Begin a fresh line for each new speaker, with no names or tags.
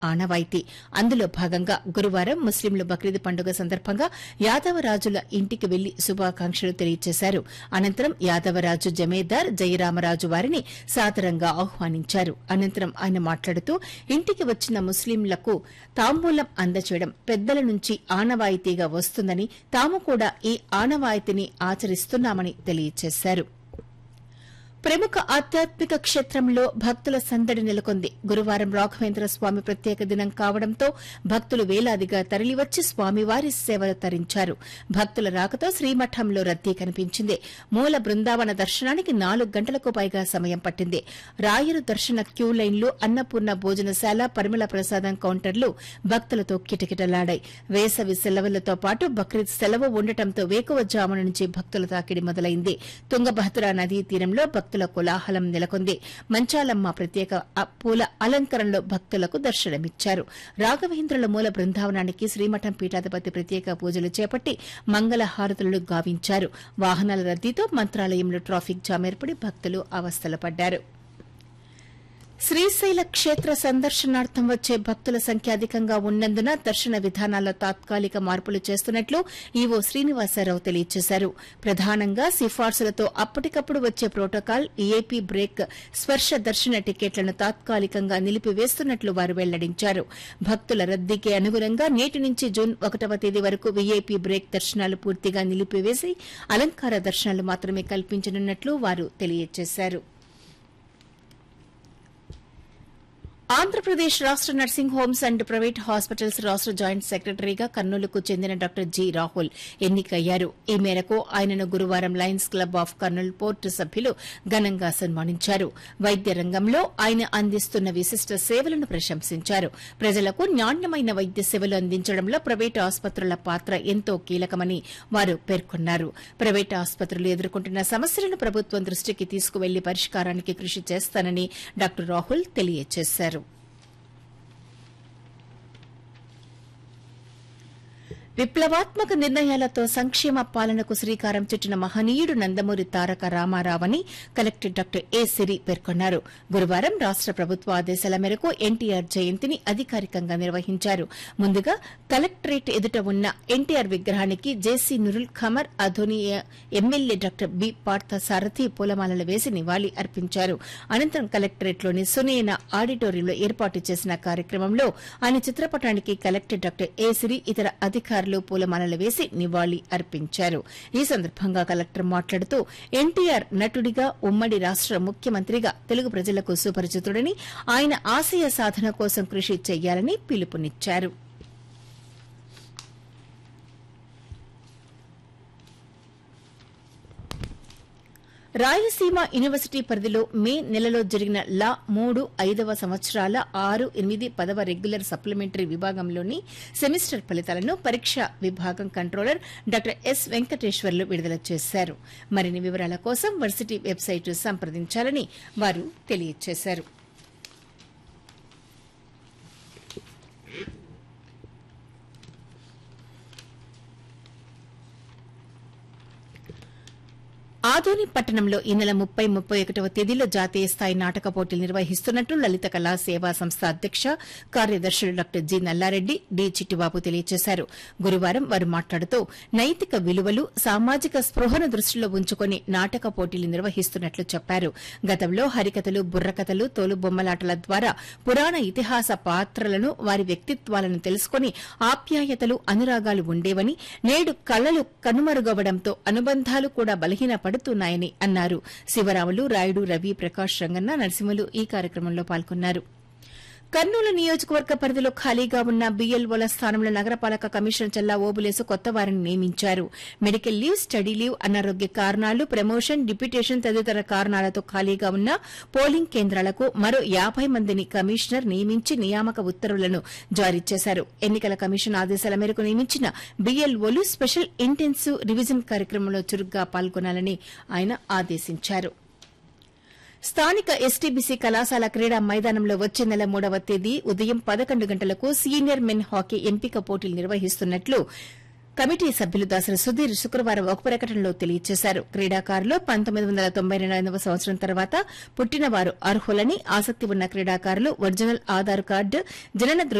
ఆనవాయితీ అందులో భాగంగా గురువారం ముస్లింలు బక్రీద్ పండుగ సందర్భంగా యాదవరాజుల ఇంటికి వెళ్లి శుభాకాంక్షలు తెలియజేశారు అనంతరం యాదవరాజు జమేదార్ జయరామరాజు వారిని సాదరంగా ఆహ్వానించారు అనంతరం ఆయన మాట్లాడుతూ ఇంటికి వచ్చిన ముస్లింలకు తాంబూలం అందచేయడం పెద్దల నుంచి ఆనవాయితీగా వస్తుందని తాము కూడా ఈ ఆనవాయితీని ఆచరిస్తున్నామని తెలియజేశారు ప్రముఖ ఆధ్యాత్మిక క్షేత్రంలో భక్తుల సందడి నెలకొంది గురువారం రాఘవేంద్ర స్వామి ప్రత్యేక దినం కావడంతో భక్తులు వేలాదిగా తరలివచ్చి స్వామివారి సేవలు తరించారు భక్తుల రాకతో శ్రీమఠంలో రద్దీ కనిపించింది మూల బృందావన దర్శనానికి నాలుగు గంటలకు పైగా సమయం పట్టింది రాయరు దర్శన క్యూ లైన్లు అన్నపూర్ణ భోజనశాల పరిమళ ప్రసాదం కౌంటర్లు భక్తులతో కిటకిటలాడాయి వేసవి సెలవులతో పాటు బక్రీద్ సెలవు ఉండటంతో వేకువజామున నుంచి భక్తుల తాకిడి మొదలైంది తుంగభద్ర నదీ తీరంలో భక్తుల కోలాహలం నెలకొంది మంచాలమ్మ ప్రత్యేక అ- పూల అలంకరణలో భక్తులకు దర్శనమిచ్చారు రాఘవేంద్రుల మూల బృందావనానికి శ్రీమఠం పీఠాధిపతి ప్రత్యేక పూజలు చేపట్టి మంగళ హారతులను గావించారు వాహనాల రద్దీతో మంత్రాలయంలో ట్రాఫిక్ జామ్ ఏర్పడి భక్తులు అవస్థలు పడ్డారు శ్రీశైల క్షేత్ర సందర్శనార్థం వచ్చే భక్తుల సంఖ్య అధికంగా ఉన్నందున దర్శన విధానాల్లో తాత్కాలిక మార్పులు చేస్తున్నట్లు ఈవో శ్రీనివాసరావు తెలియజేశారు ప్రధానంగా సిఫార్సులతో అప్పటికప్పుడు వచ్చే ప్రోటోకాల్ ఈఏపీ బ్రేక్ స్పర్శ దర్శన టికెట్లను తాత్కాలికంగా నిలిపివేస్తున్నట్లు వారు వెల్లడించారు భక్తుల రద్దీకి అనుగుణంగా నేటి నుంచి జూన్ ఒకటవ తేదీ వరకు వీఐపీ బ్రేక్ దర్శనాలు పూర్తిగా నిలిపివేసి అలంకార దర్శనాలు మాత్రమే కల్పించనున్నట్లు వారు తెలియజేశారు ఆంధ్రప్రదేశ్ రాష్ట nursing homes and private hospitals రాష్ట జాయింట్ సెక్రటరీగా కర్నూలుకు చెందిన డాక్టర్ జి రాహుల్ ఎన్నికయ్యారు ఈ మేరకు ఆయనను గురువారం lions club of Kurnool fort సభ్యులు ఘనంగా సన్మానించారు వైద్య రంగంలో ఆయన అందిస్తున్న విశిష్ట సేవలను ప్రశంసించారు ప్రజలకు నాణ్యమైన వైద్య సేవలు అందించడంలో ప్రైవేట్ ఆసుపత్రుల పాత్ర ఎంతో కీలకమని వారు పేర్కొన్నారు ప్రైవేట్ ఆసుపత్రులు ఎదుర్కొంటున్న సమస్యలను ప్రభుత్వం దృష్టికి తీసుకువెళ్లి పరిష్కారానికి కృషి చేస్తానని డాక్టర్ రాహుల్ తెలియజేశారు విప్లవాత్మక నిర్ణయాలతో సంక్షేమ పాలనకు శ్రీకారం చుట్టిన మహనీయుడు నందమూరి తారక రామారావని కలెక్టర్ డాక్టర్ ఏ సిరి పేర్కొన్నారు గురువారం రాష్ట ప్రభుత్వ ఆదేశాల మేరకు ఎన్టీఆర్ జయంతిని అధికారికంగా నిర్వహించారు ముందుగా కలెక్టరేట్ ఎదుట ఉన్న ఎన్టీఆర్ విగ్రహానికి JC Nurul Qamar Adoni MLA doctor B Partha Sarathi పూలమాలలు వేసి నివాళి అర్పించారు అనంతరం కలెక్టరేట్లోని సునీన ఆడిటోరియంలో ఏర్పాటు చేసిన కార్యక్రమంలో ఆయన చిత్రపటానికి కలెక్టర్ డాక్టర్ ఏ సిరి ఇతర అధికారులు పూలమాలలు వేసి నివాళి అర్పించారు ఈ సందర్భంగా కలెక్టర్ మాట్లాడుతూ ఎన్టీఆర్ నటుడిగా ఉమ్మడి రాష్ట ముఖ్యమంత్రిగా తెలుగు ప్రజలకు సుపరిచితుడని ఆయన ఆశయ సాధన కోసం కృషి చేయాలని పిలుపునిచ్చారు రాయలసీమ యూనివర్సిటీ పరిధిలో మే నెలలో జరిగిన లా మూడు ఐదవ సంవత్సరాల ఆరు ఎనిమిది పదవ రెగ్యులర్ సప్లిమెంటరీ విభాగంలోని సెమిస్టర్ ఫలితాలను పరీక్ష విభాగం కంట్రోలర్ డాక్టర్ ఎస్ వెంకటేశ్వర్లు విడుదల చేశారు మరిన్ని వివరాల కోసం వర్సిటీ వెబ్సైట్ సంప్రదించాలని వారు తెలియజేశారు ఆదోని పట్టణంలో ఈ నెల ముప్పై ముప్పై ఒకటవ తేదీలో జాతీయ స్థాయి నాటక పోటీలు నిర్వహిస్తున్నట్లు లలిత కళా సేవా సంస్థ అధ్యక్ష కార్యదర్శులు doctor G Nallareddy D Chittibabu తెలియజేశారు గురువారం వారు మాట్లాడుతూ నైతిక విలువలు సామాజిక స్పృహను దృష్టిలో ఉంచుకుని నాటక పోటీలు నిర్వహిస్తున్నట్లు చెప్పారు గతంలో హరికథలు బుర్రకథలు తోలుబొమ్మలాటల ద్వారా పురాణ ఇతిహాస పాత్రలను వారి వ్యక్తిత్వాలను తెలుసుకుని ఆప్యాయతలు అనురాగాలు ఉండేవని నేడు కళలు కనుమరుగవడంతో అనుబంధాలు కూడా బలహీన పడుతున్నాయని అన్నారు శివరాములు రాయుడు రవి ప్రకాష్ రంగన్న నరసింహులు ఈ కార్యక్రమంలో పాల్గొన్నారు కర్నూలు నియోజకవర్గ పరిధిలో ఖాళీగా ఉన్న బీఎల్ఓల స్థానంలో నగరపాలక కమిషనర్ చల్లా ఓబులేసు కొత్త వారిని నియమించారు మెడికల్ లీవ్ స్టడీ లీవ్ అనారోగ్య కారణాలు ప్రమోషన్ డిప్యుటేషన్ తదితర కారణాలతో ఖాళీగా ఉన్న పోలింగ్ కేంద్రాలకు మరో యాబై మందిని కమిషనర్ నియమించి నియామక ఉత్తర్వులను జారీ చేశారు ఎన్నికల కమిషన్ ఆదేశాల మేరకు నియమించిన బీఎల్ఓలు స్పెషల్ ఇంటెన్సివ్ రివిజన్ కార్యక్రమంలో చురుగ్గా పాల్గొనాలని ఆయన ఆదేశించారు స్థానిక ఎస్టీబీసీ కళాశాల క్రీడా మైదానంలో వచ్చే నెల మూడవ తేదీ ఉదయం పదకొండు గంటలకు సీనియర్ మెన్ హాకీ ఎంపిక పోటీలు నిర్వహిస్తున్నట్లు కమిటీ సభ్యులు దాసరి సుధీర్ శుక్రవారం ఒక ప్రకటనలో తెలియజేశారు క్రీడాకారులు పంతొమ్మిది వందల తొంభై రెండవ సంవత్సరం తర్వాత పుట్టిన వారు అర్హులని ఆసక్తి ఉన్న క్రీడాకారులు ఒరిజినల్ ఆధార్ కార్డు జనన